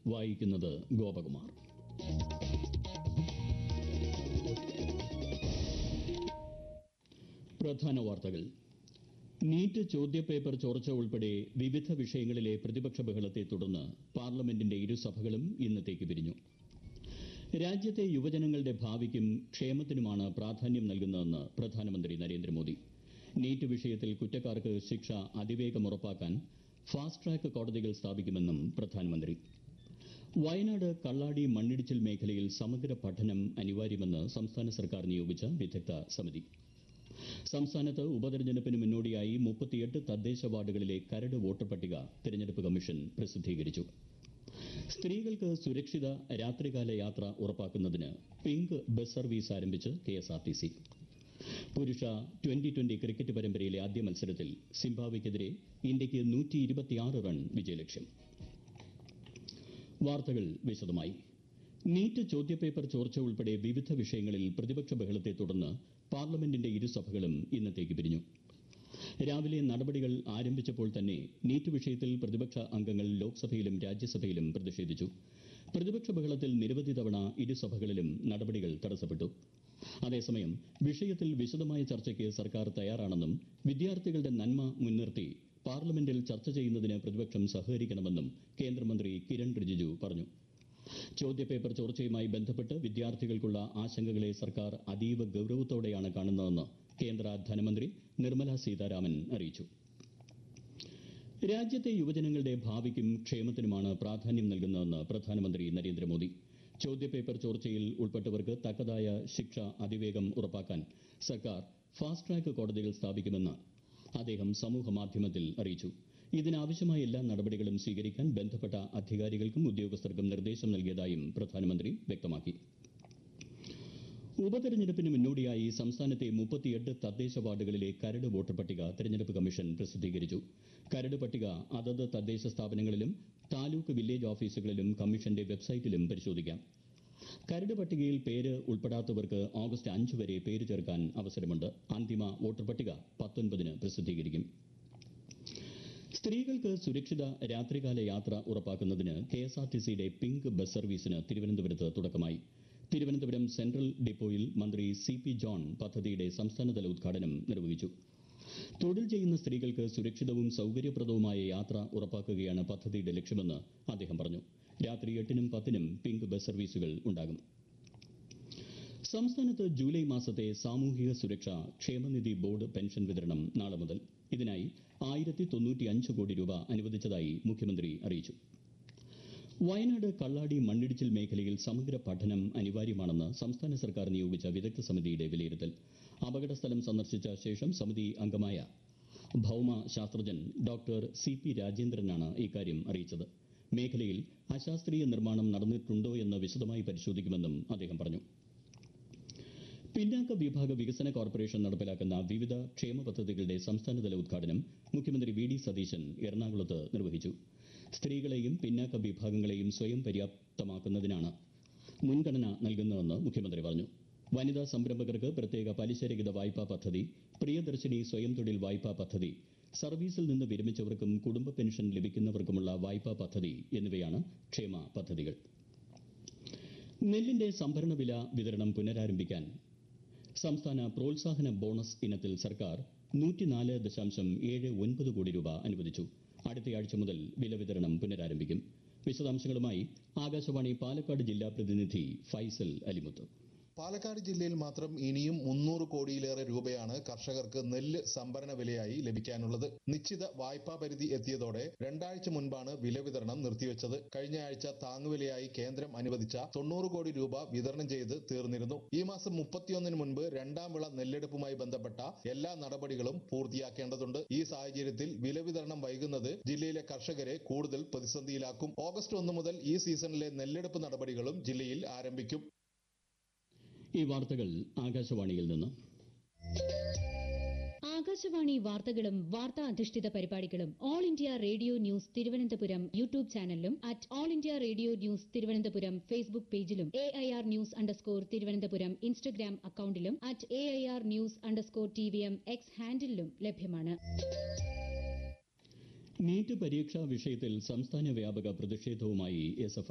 വായിക്കുന്നത് ഗോപകുമാർ പ്രധാന വാർത്തകൾ നീറ്റ് ചോദ്യപേപ്പർ ചോർച്ച ഉൾപ്പെടെ വിവിധ വിഷയങ്ങളിലെ പ്രതിപക്ഷ ബഹളത്തെ തുടർന്ന് പാർലമെന്റിന്റെ ഇരുസഭകളും ഇന്നത്തേക്ക് പിരിഞ്ഞു രാജ്യത്തെ യുവജനങ്ങളുടെ ഭാവിക്കും ക്ഷേമത്തിനുമാണ് പ്രാധാന്യം നൽകുന്നതെന്ന് പ്രധാനമന്ത്രി നരേന്ദ്രമോദി നീറ്റ് വിഷയത്തിൽ കുറ്റക്കാർക്ക് ശിക്ഷ അതിവേഗം ഉറപ്പാക്കാൻ ഫാസ്റ്റ് ട്രാക്ക് കോടതികൾ സ്ഥാപിക്കുമെന്നും പ്രധാനമന്ത്രി വയനാട് കള്ളാടി മണ്ണിടിച്ചിൽ മേഖലയിൽ സമഗ്ര പഠനം അനിവാര്യമെന്ന് സംസ്ഥാന സർക്കാർ നിയോഗിച്ച വിദഗ്ധ സമിതി സംസ്ഥാനത്ത് ഉപതെരഞ്ഞെടുപ്പിന് മുന്നോടിയായി മുപ്പത്തിയെട്ട് തദ്ദേശ വാർഡുകളിലെ കരട് വോട്ടർ പട്ടിക തെരഞ്ഞെടുപ്പ് കമ്മീഷൻ പ്രസിദ്ധീകരിച്ചു സ്ത്രീകൾക്ക് സുരക്ഷിത രാത്രികാല യാത്ര ഉറപ്പാക്കുന്നതിന് പിങ്ക് ബസ് സർവീസ് ആരംഭിച്ച് കെഎസ്ആർടിസി പുരുഷ ട്വന്റി ട്വന്റി ക്രിക്കറ്റ് പരമ്പരയിലെ ആദ്യ മത്സരത്തിൽ സിംബാബ്വെക്കെതിരെ ഇന്ത്യയ്ക്ക് നൂറ്റി ഇരുപത്തിയാറ് റൺ വിജയലക്ഷ്യം വാർത്തകൾ വിശദമായി നീറ്റ് ചോദ്യപേപ്പർ ചോർച്ച ഉൾപ്പെടെ വിവിധ വിഷയങ്ങളിൽ പ്രതിപക്ഷ ബഹളത്തെ തുടർന്ന് പാർലമെന്റിന്റെ ഇരുസഭകളും ഇന്നത്തേക്ക് പിരിഞ്ഞു രാവിലെ നടപടികൾ ആരംഭിച്ചപ്പോൾ തന്നെ നീറ്റ് വിഷയത്തിൽ പ്രതിപക്ഷ അംഗങ്ങൾ ലോക്സഭയിലും രാജ്യസഭയിലും പ്രതിഷേധിച്ചു പ്രതിപക്ഷ ബഹളത്തിൽ നിരവധി തവണ ഇരുസഭകളിലും നടപടികൾ തടസ്സപ്പെട്ടു അതേസമയം വിഷയത്തിൽ വിശദമായ ചർച്ചയ്ക്ക് സർക്കാർ തയ്യാറാണെന്നും വിദ്യാർത്ഥികളുടെ നന്മ മുൻനിർത്തി പാർലമെന്റിൽ ചർച്ച ചെയ്യുന്നതിന് പ്രതിപക്ഷം സഹകരിക്കണമെന്നും കേന്ദ്രമന്ത്രി കിരൺ റിജിജു പറഞ്ഞു ചോദ്യപേപ്പർ ചോർച്ചയുമായി ബന്ധപ്പെട്ട് വിദ്യാർത്ഥികൾക്കുള്ള ആശങ്കകളെ സർക്കാർ അതീവ ഗൌരവത്തോടെയാണ് കാണുന്നതെന്ന് കേന്ദ്ര ധനമന്ത്രി നിർമ്മല സീതാരാമൻ അറിയിച്ചു രാജ്യത്തെ യുവജനങ്ങളുടെ ഭാവിക്കും ക്ഷേമത്തിനുമാണ് പ്രാധാന്യം നൽകുന്നതെന്ന് പ്രധാനമന്ത്രി നരേന്ദ്രമോദി ചോദ്യപേപ്പർ ചോർച്ചയിൽ ഉൾപ്പെട്ടവർക്ക് തക്കതായ ശിക്ഷ അതിവേഗം ഉറപ്പാക്കാൻ സർക്കാർ ഫാസ്റ്റ് ട്രാക്ക് കോടതികൾ സ്ഥാപിക്കുമെന്ന് അദ്ദേഹം സമൂഹമാധ്യമത്തിൽ അറിയിച്ചു ഇതിനാവശ്യമായ എല്ലാ നടപടികളും സ്വീകരിക്കാൻ ബന്ധപ്പെട്ട അധികാരികൾക്കും ഉദ്യോഗസ്ഥർക്കും നിർദ്ദേശം നൽകിയതായും പ്രധാനമന്ത്രി വ്യക്തമാക്കി ഉപതെരഞ്ഞെടുപ്പിന് മുന്നോടിയായി സംസ്ഥാനത്തെ മുപ്പത്തിയെട്ട് തദ്ദേശ വാർഡുകളിലെ കരട് വോട്ടർ പട്ടിക തെരഞ്ഞെടുപ്പ് കമ്മീഷൻ പ്രസിദ്ധീകരിച്ചു കരട് പട്ടിക അതത് തദ്ദേശ സ്ഥാപനങ്ങളിലും താലൂക്ക് വില്ലേജ് ഓഫീസുകളിലും കമ്മീഷന്റെ വെബ്സൈറ്റിലും പരിശോധിക്കാം കരട് പട്ടികയിൽ പേര് ഉൾപ്പെടാത്തവർക്ക് ഓഗസ്റ്റ് അഞ്ച് വരെ പേര് ചേർക്കാൻ അവസരമുണ്ട് അന്തിമ വോട്ടർ പട്ടിക പത്തൊൻപതിന് പ്രസിദ്ധീകരിക്കും സ്ത്രീകൾക്ക് സുരക്ഷിത രാത്രികാല യാത്ര ഉറപ്പാക്കുന്നതിന് കെഎസ്ആർടിസിയുടെ പിങ്ക് ബസ് സർവീസിന് തിരുവനന്തപുരത്ത് തുടക്കമായി തിരുവനന്തപുരം സെൻട്രൽ ഡിപ്പോയിൽ മന്ത്രി സി പി ജോൺ പദ്ധതിയുടെ സംസ്ഥാനതല ഉദ്ഘാടനം നിർവഹിച്ചു തൊഴിൽ ചെയ്യുന്ന സ്ത്രീകൾക്ക് സുരക്ഷിതവും സൌകര്യപ്രദവുമായ യാത്ര ഉറപ്പാക്കുകയാണ് പദ്ധതിയുടെ ലക്ഷ്യമെന്ന് അദ്ദേഹം പറഞ്ഞു രാത്രി എട്ടിനും പത്തിനും പിങ്ക് ബസ് സർവീസുകൾ ഉണ്ടാകും സംസ്ഥാനത്ത് ജൂലൈ മാസത്തെ സാമൂഹിക സുരക്ഷ ക്ഷേമനിധി ബോർഡ് പെൻഷൻ വിതരണം നാളെ മുതൽ ഇതിനായി ആയിരത്തി തൊണ്ണൂറ്റിയഞ്ച് കോടി രൂപ അനുവദിച്ചതായി മുഖ്യമന്ത്രി അറിയിച്ചു വയനാട് കള്ളാടി മണ്ണിടിച്ചിൽ മേഖലയിൽ സമഗ്ര പഠനം അനിവാര്യമാണെന്ന് സംസ്ഥാന സർക്കാർ നിയോഗിച്ച വിദഗ്ധ സമിതിയുടെ വിലയിരുത്തൽ അപകടസ്ഥലം സന്ദർശിച്ച ശേഷം സമിതി അംഗമായ ഭൌമ ശാസ്ത്രജ്ഞൻ ഡോക്ടർ സി പി രാജേന്ദ്രനാണ് ഇക്കാര്യം അറിയിച്ചത് മേഖലയിൽ അശാസ്ത്രീയ നിർമ്മാണം നടന്നിട്ടുണ്ടോ എന്ന് വിശദമായി പരിശോധിക്കുമെന്നും അദ്ദേഹം പറഞ്ഞു പിന്നാക്ക വിഭാഗ വികസന കോർപ്പറേഷൻ നടപ്പിലാക്കുന്ന വിവിധ ക്ഷേമ പദ്ധതികളുടെ സംസ്ഥാനതല ഉദ്ഘാടനം മുഖ്യമന്ത്രി വി ഡി സതീശൻ എറണാകുളത്ത് നിർവഹിച്ചു സ്ത്രീകളെയും പിന്നാക്ക വിഭാഗങ്ങളെയും സ്വയം പര്യാപ്തമാക്കുന്നതിനാണ് മുൻഗണന നൽകുന്നതെന്ന് മുഖ്യമന്ത്രി പറഞ്ഞു വനിതാ സംരംഭകർക്ക് പ്രത്യേക പലിശരഹിത വായ്പാ പദ്ധതി പ്രിയദർശിനി സ്വയം തൊഴിൽ വായ്പാ പദ്ധതി സർവീസിൽ നിന്ന് വിരമിച്ചവർക്കും കുടുംബ പെൻഷൻ ലഭിക്കുന്നവർക്കുമുള്ള വായ്പാ പദ്ധതി എന്നിവയാണ് ക്ഷേമ പദ്ധതികൾ നെല്ലിന്റെ സംഭരണ വില വിതരണം പുനരാരംഭിക്കാൻ സംസ്ഥാന പ്രോത്സാഹന ബോണസ് ഇനത്തിൽ സർക്കാർ നൂറ്റിനാല് ദശാംശം ഏഴ് ഒൻപത് കോടി രൂപ അനുവദിച്ചു അടുത്തയാഴ്ച മുതൽ വില വിതരണം പുനരാരംഭിക്കും വിശദാംശങ്ങളുമായി ആകാശവാണി പാലക്കാട് ജില്ലാ പ്രതിനിധി ഫൈസൽ അലിമുത്ത് പാലക്കാട് ജില്ലയിൽ മാത്രം ഇനിയും മുന്നൂറ് കോടിയിലേറെ രൂപയാണ് കർഷകർക്ക് നെല്ല് സംഭരണ വിലയായി ലഭിക്കാനുള്ളത് നിശ്ചിത വായ്പാ പരിധി എത്തിയതോടെ രണ്ടാഴ്ച മുൻപാണ് വില വിതരണം നിർത്തിവെച്ചത് കഴിഞ്ഞ ആഴ്ച താങ്ങുവിലയായി കേന്ദ്രം അനുവദിച്ച തൊണ്ണൂറ് കോടി രൂപ വിതരണം ചെയ്ത് തീർന്നിരുന്നു ഈ മാസം മുപ്പത്തിയൊന്നിന് മുൻപ് രണ്ടാം വിള നെല്ലെടുപ്പുമായി ബന്ധപ്പെട്ട എല്ലാ നടപടികളും പൂർത്തിയാക്കേണ്ടതുണ്ട് ഈ സാഹചര്യത്തിൽ വില വിതരണം വൈകുന്നത് ജില്ലയിലെ കർഷകരെ കൂടുതൽ പ്രതിസന്ധിയിലാക്കും ഓഗസ്റ്റ് ഒന്ന് മുതൽ ഈ സീസണിലെ നെല്ലെടുപ്പ് നടപടികളും ജില്ലയിൽ ആരംഭിക്കും ഈ വാർത്തകൾ ആകാശവാണിയിൽ നിന്ന് ആകാശവാണി വാർത്തകളും വാർത്താ അധിഷ്ഠിത പരിപാടികളും all India radio news Thiruvananthapuram YouTube ചാനലിലും at all India radio news Thiruvananthapuram Facebook പേജിലും A I R news underscore Thiruvananthapuram Instagram അക്കൌണ്ടിലും at A I R news underscore T V M X ഹാൻഡിലും ലഭ്യമാണ് നീറ്റ് പരീക്ഷാ വിഷയത്തിൽ സംസ്ഥാന വ്യാപക പ്രതിഷേധവുമായി എസ് എഫ്